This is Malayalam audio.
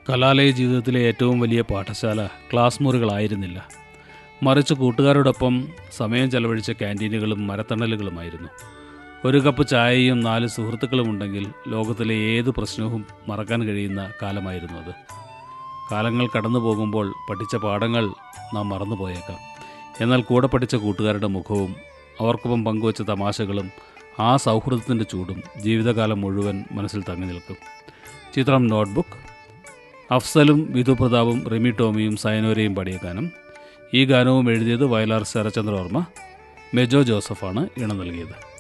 കലാലയ ജീവിതത്തിലെ ഏറ്റവും വലിയ പാഠശാല ക്ലാസ് മുറികളായിരുന്നില്ല മറിച്ച് കൂട്ടുകാരോടൊപ്പം സമയം ചെലവഴിച്ച ക്യാൻറ്റീനുകളും മരത്തണലുകളുമായിരുന്നു ഒരു കപ്പ് ചായയും നാല് സുഹൃത്തുക്കളും ഉണ്ടെങ്കിൽ ലോകത്തിലെ ഏത് പ്രശ്നവും മറക്കാൻ കഴിയുന്ന കാലമായിരുന്നു അത് കാലങ്ങൾ കടന്നു പോകുമ്പോൾ പഠിച്ച പാഠങ്ങൾ നാം മറന്നുപോയേക്കാം എന്നാൽ കൂടെ പഠിച്ച കൂട്ടുകാരുടെ മുഖവും അവർക്കൊപ്പം പങ്കുവച്ച തമാശകളും ആ സൗഹൃദത്തിൻ്റെ ചൂടും ജീവിതകാലം മുഴുവൻ മനസ്സിൽ തങ്ങി നിൽക്കും ചിത്രം നോട്ട്ബുക്ക് അഫ്സലും വിധു പ്രതാപും റിമി ടോമിയും സയനോരയും പാടിയ ഗാനം ഈ ഗാനവും എഴുതിയത് വയലാർ ശരചന്ദ്രവർമ്മ മെജോ ജോസഫാണ് ഇണം നൽകിയത്